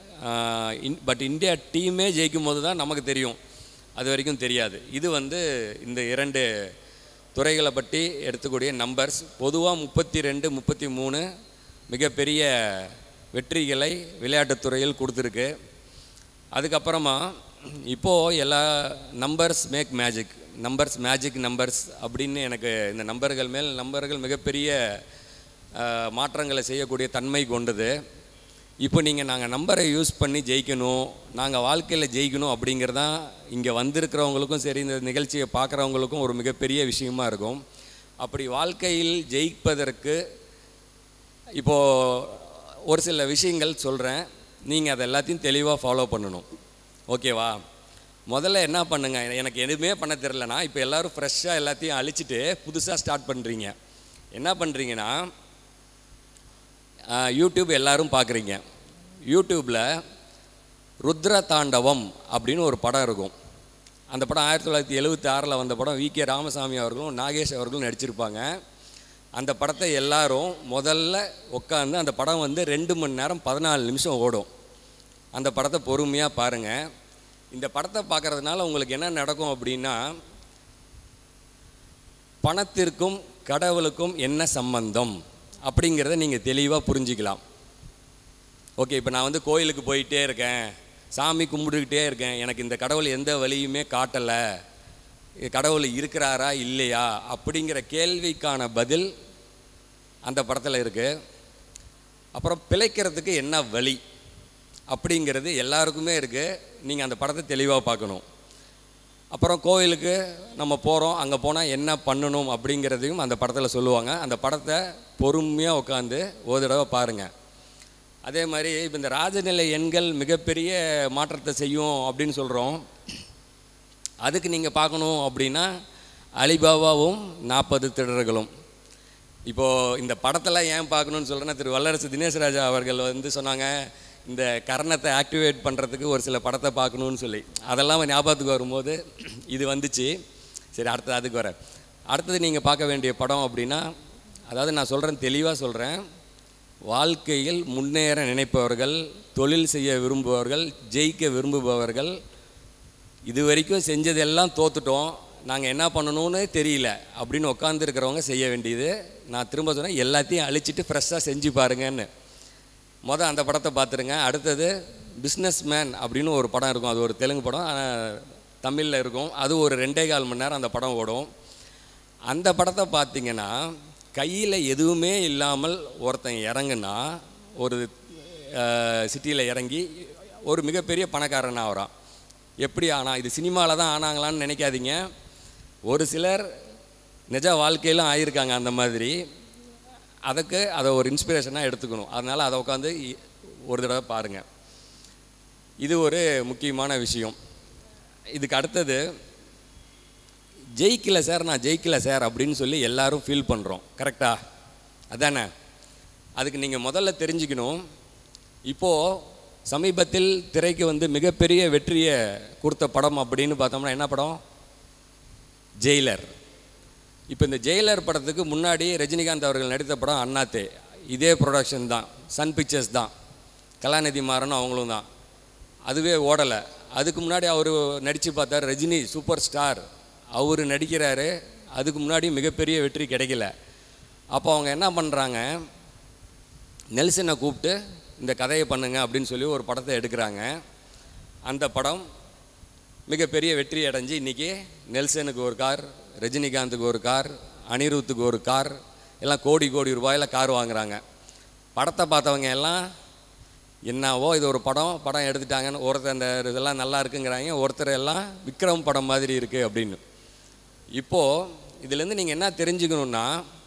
[SPEAKER 4] பட் இந்தியா டீமே ஜெயிக்கும் போது தான் நமக்கு தெரியும் அது வரைக்கும் தெரியாது இது வந்து இந்த இரண்டு துறைகளை பற்றி எடுத்துக்கூடிய நம்பர்ஸ் பொதுவாக முப்பத்தி ரெண்டு முப்பத்தி மூணு மிகப்பெரிய வெற்றிகளை விளையாட்டுத் துறையில் கொடுத்துருக்கு அதுக்கப்புறமா இப்போது எல்லா numbers make magic numbers magic numbers அப்படின்னு எனக்கு இந்த நம்பர்கள் மேல் நம்பர்கள் மிகப்பெரிய அஹ், மாற்றங்களை செய்யக்கூடிய தன்மை கொண்டது இப்போ நீங்கள் நாங்கள் நம்பரை யூஸ் பண்ணி ஜெயிக்கணும் நாங்கள் வாழ்க்கையில் ஜெயிக்கணும் அப்படிங்கிறது தான் இங்கே வந்திருக்கிறவங்களுக்கும் சரி இந்த நிகழ்ச்சியை பார்க்குறவங்களுக்கும் ஒரு மிகப்பெரிய விஷயமா இருக்கும் அப்படி வாழ்க்கையில் ஜெயிப்பதற்கு இப்போது ஒரு சில விஷயங்கள் சொல்கிறேன் நீங்கள் அதை எல்லாத்தையும் தெளிவாக ஃபாலோ பண்ணணும் ஓகேவா முதல்ல என்ன பண்ணுங்க எனக்கு எதுவுமே பண்ண தெரிலனா இப்போ எல்லோரும் ஃப்ரெஷ்ஷாக எல்லாத்தையும் அழிச்சிட்டு புதுசாக ஸ்டார்ட் பண்ணுறீங்க என்ன பண்ணுறீங்கன்னா யூடியூப் எல்லாரும் பார்க்குறீங்க யூடியூப்பில் ருத்ர தாண்டவம் அப்படின்னு ஒரு படம் இருக்கும் அந்த படம் ஆயிரத்தி தொள்ளாயிரத்தி எழுபத்தி ஆறில் வந்த படம் வி கே ராமசாமி அவர்களும் நாகேஷ் அவர்களும் நடிச்சிருப்பாங்க அந்த படத்தை எல்லாரும் முதல்ல உட்காந்து அந்த படம் வந்து ரெண்டு மணி நேரம் பதினாலு நிமிஷம் ஓடும் அந்த படத்தை பொறுமையாக பாருங்கள் இந்த படத்தை பார்க்கறதுனால உங்களுக்கு என்ன நடக்கும் அப்படின்னா பணத்திற்கும் கடவுளுக்கும் என்ன சம்பந்தம் அப்படிங்கிறத நீங்கள் தெளிவாக புரிஞ்சிக்கலாம் ஓகே இப்போ நான் வந்து கோயிலுக்கு போயிட்டே இருக்கேன் சாமி கும்பிட்டுக்கிட்டே இருக்கேன் எனக்கு இந்த கடவுள் எந்த வழியுமே காட்டலை கடவுள் இருக்கிறாரா இல்லையா அப்படிங்கிற கேள்விக்கான பதில் அந்த படத்தில் இருக்குது அப்புறம் பிழைக்கிறதுக்கு என்ன வழி அப்படிங்கிறது எல்லாருக்குமே இருக்குது நீங்கள் அந்த படத்தை தெளிவாக பார்க்கணும் அப்புறம் கோயிலுக்கு நம்ம போகிறோம் அங்கே போனால் என்ன பண்ணணும் அப்படிங்கிறதையும் அந்த படத்தில் சொல்லுவாங்க அந்த படத்தை பொறுமையாக உட்காந்து ஒரு தடவை பாருங்கள் அதே மாதிரி இப்போ இந்த ராஜநிலை எண்கள் மிகப்பெரிய மாற்றத்தை செய்யும் அப்படின்னு சொல்கிறோம் அதுக்கு நீங்கள் பார்க்கணும் அப்படின்னா அலிபாபாவும் நாற்பது திருடர்களும் இப்போது இந்த படத்தெல்லாம் ஏன் பார்க்கணும்னு சொல்கிறேன்னா திரு வல்லரசு தினேஷ் ராஜா அவர்கள் வந்து சொன்னாங்க இந்த கரணத்தை ஆக்டிவேட் பண்ணுறதுக்கு ஒரு சில படத்தை பார்க்கணுன்னு சொல்லி அதெல்லாம் ஞாபகத்துக்கு வரும்போது இது வந்துச்சு சரி அடுத்தது அதுக்கு வரேன் அடுத்தது நீங்கள் பார்க்க வேண்டிய படம் அப்படின்னா அதாவது நான் சொல்கிறேன் தெளிவாக சொல்கிறேன் வாழ்க்கையில் முன்னேற நினைப்பவர்கள் தொழில் செய்ய விரும்புபவர்கள் ஜெயிக்க விரும்புபவர்கள் இது வரைக்கும் செஞ்சதெல்லாம் தோத்துட்டோம் நாங்கள் என்ன பண்ணணும்னு தெரியல அப்படின்னு உட்காந்துருக்கிறவங்க செய்ய வேண்டியது நான் திரும்ப சொன்னேன் எல்லாத்தையும் அழிச்சிட்டு ஃப்ரெஷ்ஷாக செஞ்சு பாருங்கன்னு மொதல் அந்த படத்தை பார்த்துருங்க அடுத்தது பிஸ்னஸ் மேன் அப்படின்னு ஒரு படம் இருக்கும் அது ஒரு தெலுங்கு படம் ஆனால் தமிழில் இருக்கும் அது ஒரு ரெண்டே கால் மணி நேரம் அந்த படம் ஓடும் அந்த படத்தை பார்த்தீங்கன்னா கையில் எதுவுமே இல்லாமல் ஒருத்தன் இறங்குனா ஒரு சிட்டியில் இறங்கி ஒரு மிகப்பெரிய பணக்காரன் ஆகிறான் எப்படி ஆனால் இது சினிமாவில் தான் ஆனாங்களான்னு நினைக்காதீங்க ஒரு சிலர் நிஜ வாழ்க்கையிலும் ஆயிருக்காங்க அந்த மாதிரி அதுக்கு அதை ஒரு இன்ஸ்பிரேஷனாக எடுத்துக்கணும் அதனால் அதை உட்காந்து ஒரு தடவை பாருங்கள் இது ஒரு முக்கியமான விஷயம் இதுக்கு அடுத்தது ஜெயிக்கல சார் நான் ஜெயிக்கல சார் அப்படின்னு சொல்லி எல்லாரும் ஃபீல் பண்ணுறோம் கரெக்டா அதானே அதுக்கு நீங்கள் முதல்ல தெரிஞ்சுக்கணும் இப்போது சமீபத்தில் திரைக்கு வந்து மிகப்பெரிய வெற்றியை கொடுத்த படம் அப்படின்னு பார்த்தோம்னா என்ன படம் ஜெயிலர் இப்போ இந்த ஜெயிலர் படத்துக்கு முன்னாடி ரஜினிகாந்த் அவர்கள் நடித்த படம் அண்ணாத்தே இதே ப்ரொடக்ஷன் தான் சன் பிக்சர்ஸ் தான் கலாநிதி மாறனும் அவங்களும் தான் அதுவே ஓடலை அதுக்கு முன்னாடி அவர் நடித்து பார்த்தார் ரஜினி சூப்பர் ஸ்டார் அவர் நடிக்கிறாரு அதுக்கு முன்னாடி மிகப்பெரிய வெற்றி கிடைக்கல அப்போ அவங்க என்ன பண்ணுறாங்க நெல்சனை கூப்பிட்டு இந்த கதையை பண்ணுங்க அப்படின்னு சொல்லி ஒரு படத்தை எடுக்கிறாங்க அந்த படம் மிகப்பெரிய வெற்றி அடைஞ்சு இன்றைக்கி நெல்சனுக்கு ஒரு கார் ரஜினிகாந்துக்கு ஒரு கார் அனிருத்துக்கு ஒரு கார் எல்லாம் கோடி கோடி ரூபாயில் கார் வாங்குறாங்க படத்தை பார்த்தவங்க எல்லாம் என்னவோ இது ஒரு படம் படம் எடுத்துட்டாங்கன்னு ஒருத்தர் அந்த இதெல்லாம் நல்லா இருக்குங்கிறாங்க ஒருத்தர் எல்லாம் விக்ரம் படம் மாதிரி இருக்குது அப்படின்னு இப்போது இதுலேருந்து நீங்கள் என்ன தெரிஞ்சுக்கணுன்னா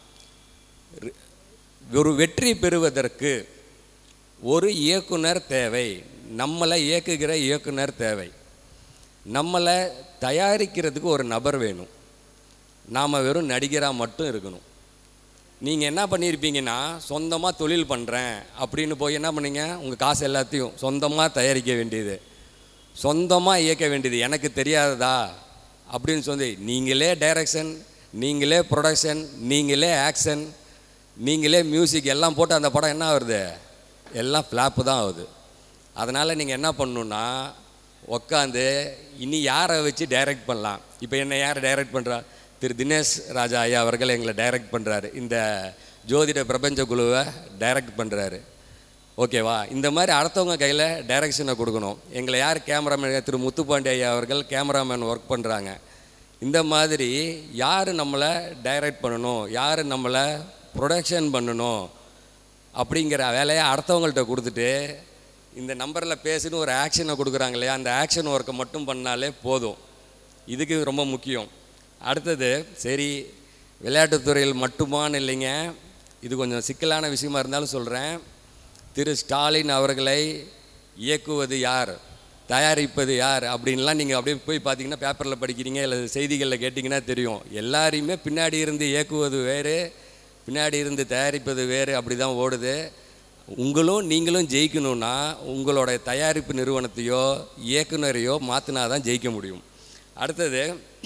[SPEAKER 4] ஒரு வெற்றி பெறுவதற்கு ஒரு இயக்குனர் தேவை நம்மளை இயக்குகிற இயக்குனர் தேவை நம்மளை தயாரிக்கிறதுக்கு ஒரு நபர் வேணும் நாம் வெறும் நடிகராக மட்டும் இருக்கணும் நீங்கள் என்ன பண்ணியிருப்பீங்கன்னா சொந்தமாக தொழில் பண்ணுறேன் அப்படின்னு போய் என்ன பண்ணீங்க உங்கள் காசு எல்லாத்தையும் சொந்தமாக தயாரிக்க வேண்டியது சொந்தமாக இயக்க வேண்டியது எனக்கு தெரியாததா அப்படின்னு சொல்லி நீங்களே டைரக்ஷன் நீங்களே ப்ரொடக்ஷன் நீங்களே ஆக்ஷன் நீங்களே மியூசிக் எல்லாம் போட்டு அந்த படம் என்ன ஆகுது எல்லாம் ஃப்ளாப்பு தான் ஆகுது அதனால் நீங்கள் என்ன பண்ணணுன்னா உக்காந்து இனி யாரை வச்சு டைரக்ட் பண்ணலாம் இப்போ என்ன யார் டைரக்ட் பண்ணுறா திரு தினேஷ் ராஜா ஐயா அவர்கள் எங்களை டைரக்ட் பண்ணுறாரு இந்த ஜோதிட பிரபஞ்ச குழுவை டைரக்ட் பண்ணுறாரு ஓகேவா இந்த மாதிரி அடுத்தவங்க கையில் டைரக்ஷனை கொடுக்கணும் எங்களை யார் கேமராமேன் திரு முத்துப்பாண்டி ஐயா அவர்கள் கேமராமேன் ஒர்க் பண்ணுறாங்க இந்த மாதிரி யார் நம்மளை டைரக்ட் பண்ணணும் யார் நம்மளை ப்ரொடக்ஷன் பண்ணணும் அப்படிங்கிற வேலையை அடுத்தவங்கள்ட்ட கொடுத்துட்டு இந்த நம்பரில் பேசுன்னு ஒரு ஆக்ஷனை கொடுக்குறாங்க இல்லையா அந்த ஆக்ஷன் ஒர்க்கை மட்டும் பண்ணாலே போதும் இதுக்கு ரொம்ப முக்கியம் அடுத்தது சரி விளையாட்டுத்துறையில் மட்டுமான்னு இல்லைங்க இது கொஞ்சம் சிக்கலான விஷயமா இருந்தாலும் சொல்கிறேன் திரு ஸ்டாலின் அவர்களை இயக்குவது யார் தயாரிப்பது யார் அப்படின்லாம் நீங்கள் அப்படியே போய் பார்த்தீங்கன்னா பேப்பரில் படிக்கிறீங்க இல்லை செய்திகளில் கேட்டிங்கன்னா தெரியும் எல்லாரையுமே பின்னாடி இருந்து இயக்குவது வேறு பின்னாடி இருந்து தயாரிப்பது வேறு அப்படி தான் ஓடுது உங்களும் நீங்களும் ஜெயிக்கணும்னா உங்களோட தயாரிப்பு நிறுவனத்தையோ இயக்குனரையோ மாற்றினா தான் ஜெயிக்க முடியும் அடுத்தது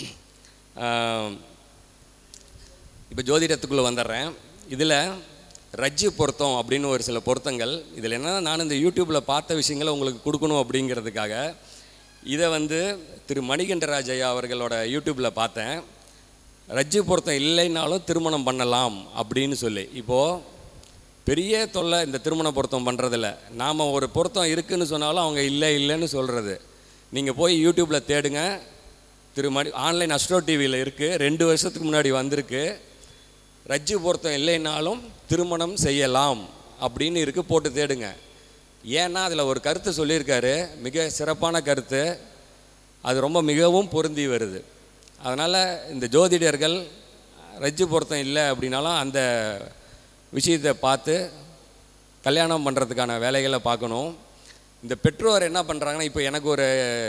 [SPEAKER 4] இப்போ ஜோதிடத்துக்குள்ளே வந்துடுறேன் இதில் ரஜ்ஜு பொருத்தம் அப்படின்னு ஒரு சில பொருத்தங்கள் இதில் என்னன்னா நான் இந்த யூடியூப்பில் பார்த்த விஷயங்களை உங்களுக்கு கொடுக்கணும் அப்படிங்கிறதுக்காக இதை வந்து திரு மணிகண்டராஜ் ஐயா அவர்களோட யூடியூப்பில் பார்த்தேன் ரஜ்ஜு பொருத்தம் இல்லைனாலும் திருமணம் பண்ணலாம் அப்படின்னு சொல்லி இப்போது பெரிய தொல்லை இந்த திருமண பொருத்தம் பண்ணுறதில்ல நாம் ஒரு பொருத்தம் இருக்குன்னு சொன்னாலும் அவங்க இல்லை இல்லைன்னு சொல்கிறது நீங்கள் போய் யூடியூப்பில் தேடுங்க திரு மணி ஆன்லைன் அஸ்ட்ரோ டிவியில் இருக்குது ரெண்டு வருஷத்துக்கு முன்னாடி வந்திருக்கு ரஜ்ஜு பொருத்தம் இல்லைனாலும் திருமணம் செய்யலாம் அப்படின்னு இருக்கு போட்டு தேடுங்க ஏன்னா அதில் ஒரு கருத்து சொல்லியிருக்காரு மிக சிறப்பான கருத்து அது ரொம்ப மிகவும் பொருந்தி வருது அதனால் இந்த ஜோதிடர்கள் ரஜ்ஜு பொருத்தம் இல்லை அப்படின்னாலும் அந்த விஷயத்தை பார்த்து கல்யாணம் பண்ணுறதுக்கான வேலைகளை பார்க்கணும் இந்த பெற்றோர் என்ன பண்ணுறாங்கன்னா இப்போ எனக்கு ஒரு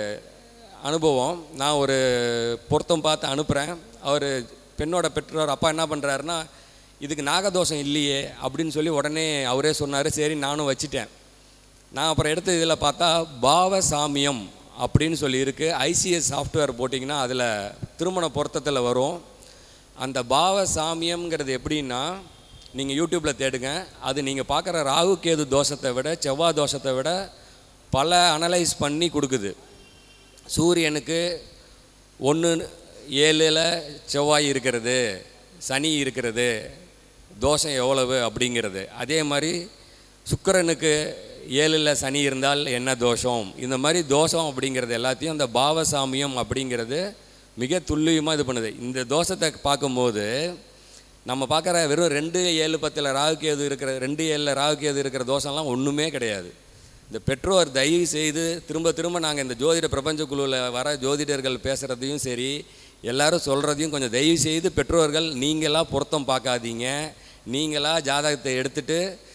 [SPEAKER 4] அனுபவம் நான் ஒரு பொருத்தம் பார்த்து அனுப்புகிறேன் அவர் பெண்ணோட பெற்றோர் அப்பா என்ன பண்ணுறாருன்னா இதுக்கு நாகதோஷம் இல்லையே அப்படின்னு சொல்லி உடனே அவரே சொன்னார் சரி நானும் வச்சிட்டேன் நான் அப்புறம் எடுத்து இதில் பார்த்தா பாவ சாமியம் அப்படின்னு சொல்லி இருக்கு ஐசிஎஸ் சாஃப்ட்வேர் போட்டிங்கன்னா அதில் திருமண பொருத்தத்தில் வரும் அந்த பாவ சாமியம்ங்கிறது எப்படின்னா நீங்கள் யூடியூப்பில் தேடுங்க அது நீங்கள் பார்க்குற ராகு கேது தோஷத்தை விட செவ்வாய் தோஷத்தை விட பல அனலைஸ் பண்ணி கொடுக்குது சூரியனுக்கு ஒன்று ஏழில் செவ்வாய் இருக்கிறது சனி இருக்கிறது தோஷம் எவ்வளவு அப்படிங்கிறது அதே மாதிரி சுக்கிரனுக்கு ஏழில் சனி இருந்தால் என்ன தோஷம் இந்த மாதிரி தோஷம் அப்படிங்கிறது எல்லாத்தையும் அந்த பாவசாமியம் அப்படிங்கிறது மிக துல்லியமாக இது பண்ணுது இந்த தோஷத்தை பார்க்கும்போது நம்ம பார்க்குற வெறும் ரெண்டு ஏழு பத்தில் ராகுகேது இருக்கிற ரெண்டு ஏழில் ராகுகேது இருக்கிற தோஷம்லாம் ஒன்றுமே கிடையாது இந்த பெற்றோர் தயவு செய்து திரும்ப திரும்ப நாங்கள் இந்த ஜோதிட பிரபஞ்ச குழுவில் வர ஜோதிடர்கள் பேசுகிறதையும் சரி எல்லாரும் சொல்கிறதையும் கொஞ்சம் தயவு செய்து பெற்றோர்கள் நீங்களாக பொருத்தம் பார்க்காதீங்க நீங்களாக ஜாதகத்தை எடுத்துட்டு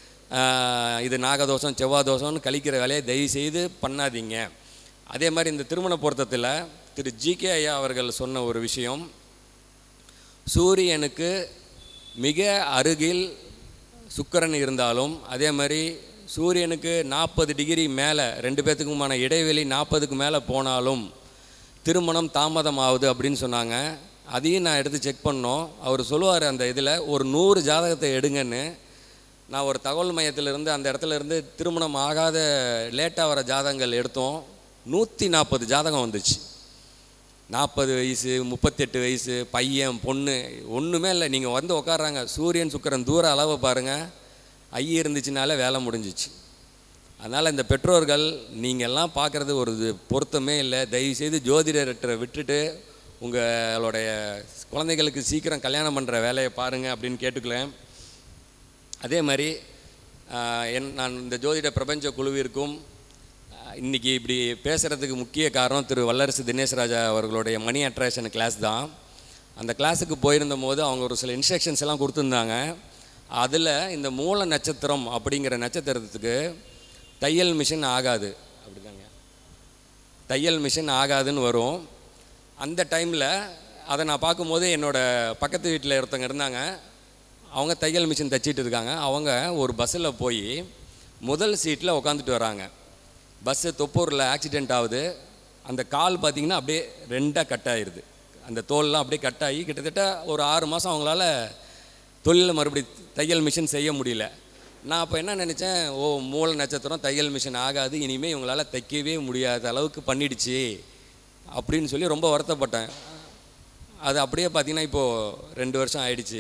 [SPEAKER 4] ஆஹ், இது நாகதோஷம் செவ்வாய் தோஷம்னு கழிக்கிற வேலையை தயவு செய்து பண்ணாதீங்க அதே மாதிரி இந்த திருமண பொருத்தத்தில் திரு ஜிகே ஐயா அவர்கள் சொன்ன ஒரு விஷயம் சூரியனுக்கு மிக அருகில் சுக்கிரன் இருந்தாலும் அதே மாதிரி சூரியனுக்கு நாற்பது டிகிரி மேலே ரெண்டு பேர்த்துக்குமான இடைவெளி நாற்பதுக்கு மேலே போனாலும் திருமணம் தாமதம் ஆகுது அப்படின்னு சொன்னாங்க அதையும் நான் எடுத்து செக் பண்ணோம் அவர் சொல்லுவார் அந்த இதில் ஒரு நூறு ஜாதகத்தை எடுங்கன்னு நான் ஒரு தகவல் மையத்திலிருந்து அந்த இடத்துல இருந்து திருமணம் ஆகாத லேட்டாக வர ஜாதகங்கள் எடுத்தோம் நூற்றி நாற்பது ஜாதகம் வந்துச்சு நாற்பது வயசு முப்பத்தெட்டு வயசு பையன் பொண்ணு ஒன்றுமே இல்லை நீங்கள் வந்து உட்காடுறாங்க சூரியன் சுக்கிரன் தூர அளவை பாருங்கள் ஐ இருந்துச்சுனாலே வேலை முடிஞ்சிச்சு அதனால் இந்த பெற்றோர்கள் நீங்கள் எல்லாம் பார்க்குறது ஒரு இது பொருத்தமே இல்லை தயவுசெய்து ஜோதிடர்கிட்ட விட்டுட்டு உங்களுடைய குழந்தைகளுக்கு சீக்கிரம் கல்யாணம் பண்ணுற வேலையை பாருங்கள் அப்படின்னு கேட்டுக்கலேன் அதே மாதிரி ஆஹ், என் நான் இந்த ஜோதிட பிரபஞ்ச குழுவிற்கும் ஆஹ், இன்னைக்கு இப்படி பேசுகிறதுக்கு முக்கிய காரணம் திரு வல்லரசு தினேஷ்ராஜா அவர்களுடைய மணி அட்ராக்ஷன் கிளாஸ் தான் அந்த கிளாஸுக்கு போயிருந்த போது அவங்க ஒரு சில இன்ஸ்ட்ரக்ஷன்ஸ் எல்லாம் கொடுத்துருந்தாங்க அதில் இந்த மூல நட்சத்திரம் அப்படிங்கிற நட்சத்திரத்துக்கு தையல் மிஷின் ஆகாது அப்படிதாங்க தையல் மிஷின் ஆகாதுன்னு வரும் அந்த டைமில் அதை நான் பார்க்கும்போது என்னோட பக்கத்து வீட்டில் ஒருத்தவங்க இருந்தாங்க அவங்க தையல் மிஷின் தச்சிட்டு இருக்காங்க அவங்க ஒரு பஸ்ஸில் போய் முதல் சீட்டில் உட்காந்துட்டு வராங்க பஸ்ஸு தொப்பூரில் ஆக்சிடெண்ட் ஆகுது அந்த கால் பார்த்தீங்கன்னா அப்படியே ரெண்டாக கட் ஆயிடுது அந்த தோல்லாம் அப்படியே கட் ஆகி கிட்டத்தட்ட ஒரு ஆறு மாதம் அவங்களால தொழிலில் மறுபடி தையல் மிஷின் செய்ய முடியல நான் அப்போ என்ன நினச்சேன் ஓ மூல நட்சத்திரம் தையல் மிஷின் ஆகாது இனிமேல் இவங்களால தைக்கவே முடியாத அளவுக்கு பண்ணிடுச்சு அப்படின்னு சொல்லி ரொம்ப வருத்தப்பட்டேன் அது அப்படியே பார்த்தீங்கன்னா இப்போது ரெண்டு வருஷம் ஆயிடுச்சு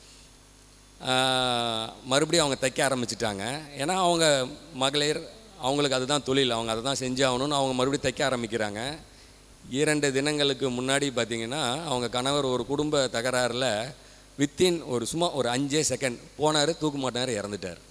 [SPEAKER 4] ஆஹ், மறுபடியும் அவங்க தைக்க ஆரம்பிச்சிட்டாங்க ஏன்னா அவங்க மகளிர் அவங்களுக்கு அதுதான் தொழில் அவங்க அதை தான் செஞ்சாகணும்னு அவங்க மறுபடியும் தைக்க ஆரம்பிக்கிறாங்க இரண்டு தினங்களுக்கு முன்னாடி பார்த்தீங்கன்னா அவங்க கணவர் ஒரு குடும்ப தகராறில் வித்தின் ஒரு சும்மா ஒரு அஞ்சே செகண்ட் போனார் தூக்க மாட்டார் இறந்துட்டார்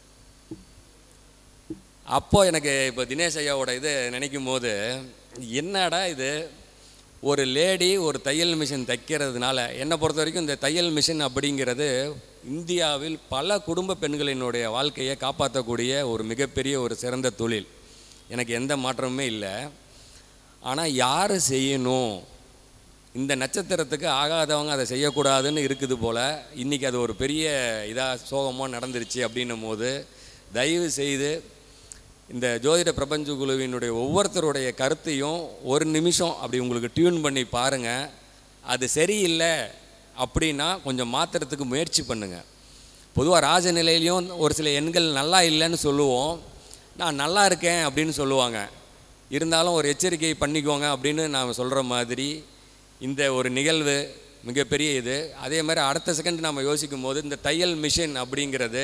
[SPEAKER 4] அப்போ எனக்கு இப்போ தினேஷ் ஐயாவோட இது நினைக்கும் போது என்னடா இது ஒரு லேடி ஒரு தையல் மிஷின் தைக்கிறதுனால என்னை பொறுத்த வரைக்கும் இந்த தையல் மிஷின் அப்படிங்கிறது இந்தியாவில் பல குடும்ப பெண்களினுடைய வாழ்க்கையை காப்பாற்றக்கூடிய ஒரு மிகப்பெரிய ஒரு சிறந்த தொழில் எனக்கு எந்த மாற்றமுமே இல்லை ஆனால் யார் செய்யணும் இந்த நட்சத்திரத்துக்கு ஆகாதவங்க அதை செய்யக்கூடாதுன்னு இருக்குது போல் இன்றைக்கி அது ஒரு பெரிய இதாக சோகமாக நடந்துருச்சு அப்படின்னும் போது தயவு செய்து இந்த ஜோதிட பிரபஞ்ச குழுவினுடைய ஒவ்வொருத்தருடைய கருத்தையும் ஒரு நிமிஷம் அப்படி உங்களுக்கு டியூன் பண்ணி பாருங்கள் அது சரியில்லை அப்படின்னா கொஞ்சம் மாற்றுறதுக்கு முயற்சி பண்ணுங்கள் பொதுவாக ராஜநிலையிலையும் ஒரு சில எண்கள் நல்லா இல்லைன்னு சொல்லுவோம் நான் நல்லா இருக்கேன் அப்படின்னு சொல்லுவாங்க இருந்தாலும் ஒரு எச்சரிக்கை பண்ணிக்கோங்க அப்படின்னு நான் சொல்கிற மாதிரி இந்த ஒரு நிகழ்வு மிகப்பெரிய இது அதே மாதிரி அடுத்த செகண்ட் நம்ம யோசிக்கும் போது இந்த தையல் மிஷின் அப்படிங்கிறது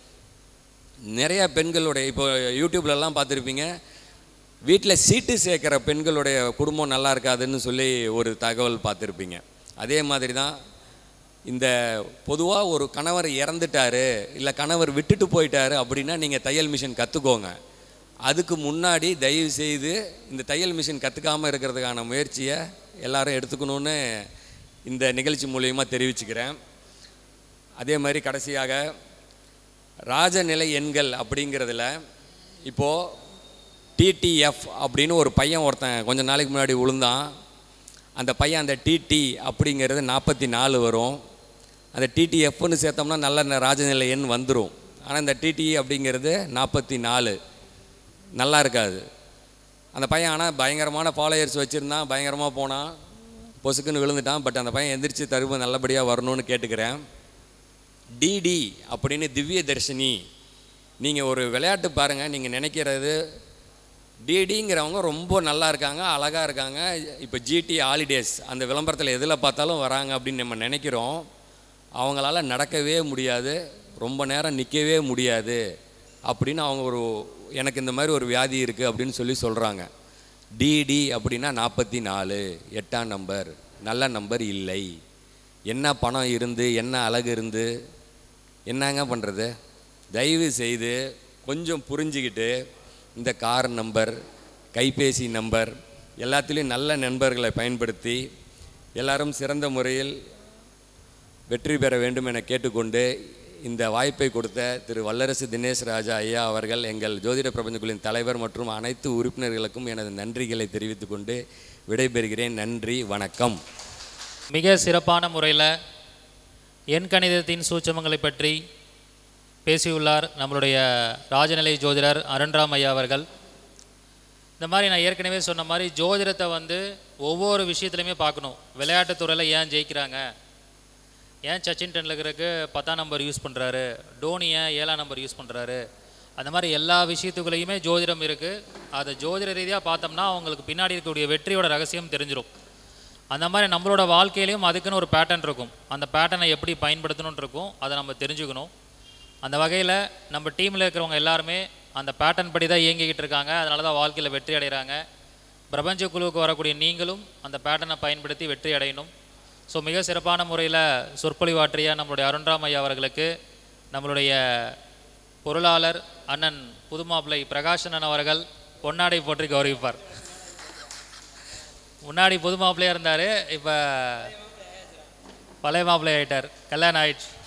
[SPEAKER 4] நிறைய பெண்களுடைய இப்போ யூடியூப்லலாம் பார்த்துருப்பீங்க வீட்டில் சீட்டு சேர்க்குற பெண்களுடைய குடும்பம் நல்லா இருக்காதுன்னு சொல்லி ஒரு தகவல் பார்த்துருப்பீங்க அதே மாதிரி தான் இந்த பொதுவாக ஒரு கணவர் இறந்துட்டாரு இல்லை கணவர் விட்டுட்டு போயிட்டாரு அப்படின்னா நீங்கள் தையல் மிஷின் கற்றுக்கோங்க அதுக்கு முன்னாடி தயவு செய்து இந்த தையல் மிஷின் கற்றுக்காமல் இருக்கிறதுக்கான முயற்சியை எல்லாரும் எடுத்துக்கணும்னு இந்த நிகழ்ச்சி மூலியமாக தெரிவிச்சுக்கிறேன் அதே மாதிரி கடைசியாக ராஜநிலை எண்கள் அப்படிங்கிறதுல இப்போது டிடிஎஃப் அப்படின்னு ஒரு பையன் ஒருத்தன் கொஞ்ச நாளைக்கு முன்னாடி விழுந்தான் அந்த பையன் அந்த டிடி அப்படிங்கிறது நாற்பத்தி நாலு வரும் அந்த டிடிஎஃப்னு சேர்த்தோம்னா நல்ல ந- ராஜநிலை எண் வந்துடும் ஆனால் இந்த டிடி அப்படிங்கிறது நாற்பத்தி நாலு நல்லா இருக்காது அந்த பையன் ஆனால் பயங்கரமான ஃபாலோயர்ஸ் வச்சுருந்தான் பயங்கரமாக போனான் பொசுக்குன்னு விழுந்துட்டான் பட் அந்த பையன் எந்திரிச்சு தருவு நல்லபடியாக வரணும்னு கேட்டுக்கிறேன் டிடி அப்படின்னு திவ்ய தர்ஷினி நீங்கள் ஒரு விளையாட்டு பாருங்கள் நீங்கள் நினைக்கிறது டிடிங்கிறவங்க ரொம்ப நல்லா இருக்காங்க அழகாக இருக்காங்க இப்போ ஜிடி ஹாலிடேஸ் அந்த விளம்பரத்தில் எதில் பார்த்தாலும் வராங்க அப்படின்னு நம்ம நினைக்கிறோம் அவங்களால நடக்கவே முடியாது ரொம்ப நேரம் நிற்கவே முடியாது அப்படின்னு அவங்க ஒரு எனக்கு இந்த மாதிரி ஒரு வியாதி இருக்குது அப்படின்னு சொல்லி சொல்கிறாங்க டிடி அப்படின்னா நாற்பத்தி நாலு எட்டாம் நம்பர் நல்ல நம்பர் இல்லை என்ன பணம் இருந்து என்ன அழகு இருந்து என்னங்க பண்ணுறது தயவு செய்து கொஞ்சம் புரிஞ்சுக்கிட்டு இந்த கார் நம்பர் கைபேசி நம்பர் எல்லாத்துலேயும் நல்ல நண்பர்களை பயன்படுத்தி எல்லாரும் சிறந்த முறையில் வெற்றி பெற வேண்டும் என கேட்டுக்கொண்டு இந்த வாய்ப்பை கொடுத்த திரு வல்லரசு தினேஷ் ராஜா ஐயா அவர்கள் எங்கள் ஜோதிட பிரபஞ்சக்குழுவின் தலைவர் மற்றும் அனைத்து உறுப்பினர்களுக்கும் எனது நன்றிகளை தெரிவித்துக் கொண்டு விடைபெறுகிறேன் நன்றி வணக்கம்
[SPEAKER 3] மிக சிறப்பான முறையில் எண் கணிதத்தின் சூட்சமங்களை பற்றி பேசியுள்ளார் நம்மளுடைய ராஜநிலை ஜோதிடர் அருண்ராம் ஐயா அவர்கள் இந்த மாதிரி நான் ஏற்கனவே சொன்ன மாதிரி ஜோதிடத்தை வந்து ஒவ்வொரு விஷயத்துலையுமே பார்க்கணும் விளையாட்டுத் துறையில் ஏன் ஜெயிக்கிறாங்க ஏன் சச்சின் டெண்டுல்கருக்கு பத்தாம் நம்பர் யூஸ் பண்ணுறாரு டோனி ஏன் ஏழாம் நம்பர் யூஸ் பண்ணுறாரு அந்த மாதிரி எல்லா விஷயத்துக்குள்ளேயுமே ஜோதிடம் இருக்குது அதை ஜோதிட ரீதியாக பார்த்தோம்னா அவங்களுக்கு பின்னாடி இருக்கக்கூடிய வெற்றியோட ரகசியம் தெரிஞ்சிடும் அந்த மாதிரி நம்மளோட வாழ்க்கையிலையும் அதுக்குன்னு ஒரு பேட்டர்ன் இருக்கும் அந்த பேட்டர்னை எப்படி பயன்படுத்தணும்னு இருக்கும் அதை நம்ம தெரிஞ்சுக்கணும் அந்த வகையில் நம்ம டீமில் இருக்கிறவங்க எல்லாருமே அந்த பேட்டர்ன் படி தான் இயங்கிக்கிட்டு இருக்காங்க அதனால தான் வாழ்க்கையில் வெற்றி அடைகிறாங்க பிரபஞ்ச குழுவுக்கு வரக்கூடிய நீங்களும் அந்த பேட்டர்னை பயன்படுத்தி வெற்றி அடையணும் ஸோ மிக சிறப்பான முறையில் சொற்பொழிவாற்றிய நம்மளுடைய அருண்ராம் ஐயா அவர்களுக்கு நம்மளுடைய பொருளாளர் அண்ணன் புதுமாப்பிள்ளை பிரகாஷனன் அவர்கள் பொன்னாடை போற்றி கௌரவிப்பார் முன்னாடி புது மாப்பிள்ளையாக இருந்தார் இப்போ பழைய மாப்பிள்ளை ஆயிட்டார் கல்யாணம் ஆயிடுச்சு